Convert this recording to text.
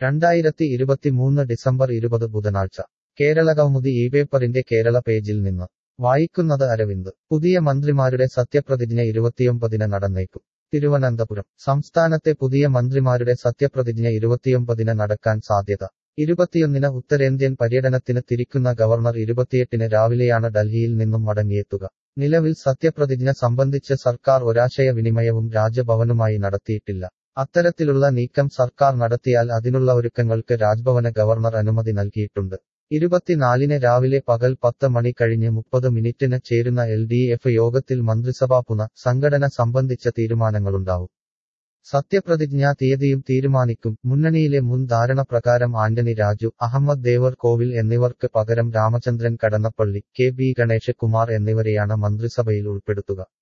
രണ്ടായിരത്തി ഇരുപത്തിമൂന്ന് ഡിസംബർ ഇരുപത് ബുധനാഴ്ച കേരളകൗമുദി ഈ പേപ്പറിന്റെ കേരള പേജിൽ നിന്ന് വായിക്കുന്നത് അരവിന്ദ് പുതിയ മന്ത്രിമാരുടെ സത്യപ്രതിജ്ഞ ഇരുപത്തിയൊമ്പതിന് നടന്നേക്കും തിരുവനന്തപുരം സംസ്ഥാനത്തെ പുതിയ മന്ത്രിമാരുടെ സത്യപ്രതിജ്ഞ ഇരുപത്തിയൊമ്പതിന് നടക്കാൻ സാധ്യത ഇരുപത്തിയൊന്നിന് ഉത്തരേന്ത്യൻ പര്യടനത്തിന് തിരിക്കുന്ന ഗവർണർ ഇരുപത്തിയെട്ടിന് രാവിലെയാണ് ഡൽഹിയിൽ നിന്നും മടങ്ങിയെത്തുക നിലവിൽ സത്യപ്രതിജ്ഞ സംബന്ധിച്ച് സർക്കാർ ഒരാശയ വിനിമയവും രാജ്ഭവനുമായി നടത്തിയിട്ടില്ല അത്തരത്തിലുള്ള നീക്കം സർക്കാർ നടത്തിയാൽ അതിനുള്ള ഒരുക്കങ്ങൾക്ക് രാജ്ഭവന് ഗവർണർ അനുമതി നൽകിയിട്ടുണ്ട് ഇരുപത്തിനാലിന് രാവിലെ പകൽ പത്ത് മണി കഴിഞ്ഞ് മുപ്പത് മിനിറ്റിന് ചേരുന്ന എൽ ഡി എഫ് യോഗത്തിൽ മന്ത്രിസഭാ പുന സംഘടന സംബന്ധിച്ച തീരുമാനങ്ങളുണ്ടാവും സത്യപ്രതിജ്ഞാ തീയതിയും തീരുമാനിക്കും മുന്നണിയിലെ മുൻ ധാരണ പ്രകാരം ആന്റണി രാജു അഹമ്മദ് ദേവർ കോവിൽ എന്നിവർക്ക് പകരം രാമചന്ദ്രൻ കടന്നപ്പള്ളി കെ ബി ഗണേഷ് കുമാർ എന്നിവരെയാണ് മന്ത്രിസഭയിൽ ഉൾപ്പെടുത്തുക